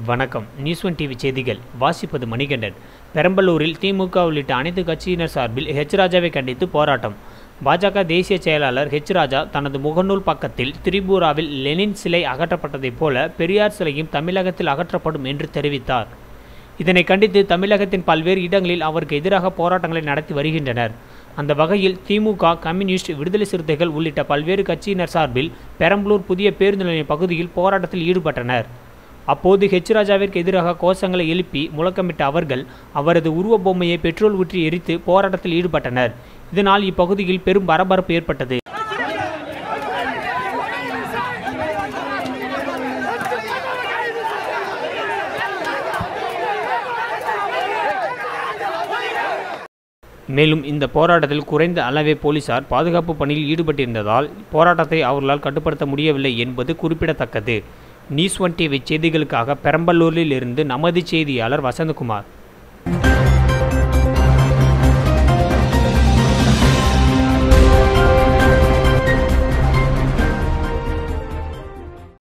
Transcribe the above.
வணக்கம் news one TV செய்திகள் வாசிப்பது மணிகண்டன் பெரம்பலூரில் திமுக உள்ளிட்ட அனைத்து கட்சியினர் சார்பில் ஹெச் ராஜாவை கண்டித்து போராட்டம் பாஜக தேசிய செயலாளர் ஹெச் ராஜா தனது முகநூல் பக்கத்தில் திரிபுராவில் லெனின் சிலை அகற்றப்பட்டதைப் போல பெரியார் சிலையும் தமிழகத்தில் அகற்றப்படும் என்று தெரிவித்தார் இதனை கண்டித்து தமிழகத்தின் பல்வேறு இடங்களில் அவருக்கு எதிராக போராட்டங்களை நடத்தி வருகின்றனர் அந்த வகையில் திமுக கம்யூனிஸ்ட் விடுதலை சிறுத்தைகள் உள்ளிட்ட பல்வேறு கட்சியினர் சார்பில் பெரம்பலூர் புதிய பேருந்து நிலைய பகுதியில் போராட்டத்தில் ஈடுபட்டனர் அப்போது ஹெச் ராஜாவிற்கு எதிராக கோஷங்களை எழுப்பி முழக்கமிட்ட அவர்கள் அவரது உருவ பொம்மையை பெட்ரோல் ஊற்றி எரித்து போராட்டத்தில் ஈடுபட்டனர் இதனால் இப்பகுதியில் பெரும் பரபரப்பு ஏற்பட்டது மேலும் இந்த போராட்டத்தில் குறைந்த அளவே போலீசார் பாதுகாப்பு பணியில் ஈடுபட்டிருந்ததால் போராட்டத்தை அவர்களால் கட்டுப்படுத்த முடியவில்லை என்பது குறிப்பிடத்தக்கது நியூஸ் ஒன் டிவி செய்திகளுக்காக பெரம்பலூரில் இருந்து நமது செய்தியாளர் வசந்தகுமார்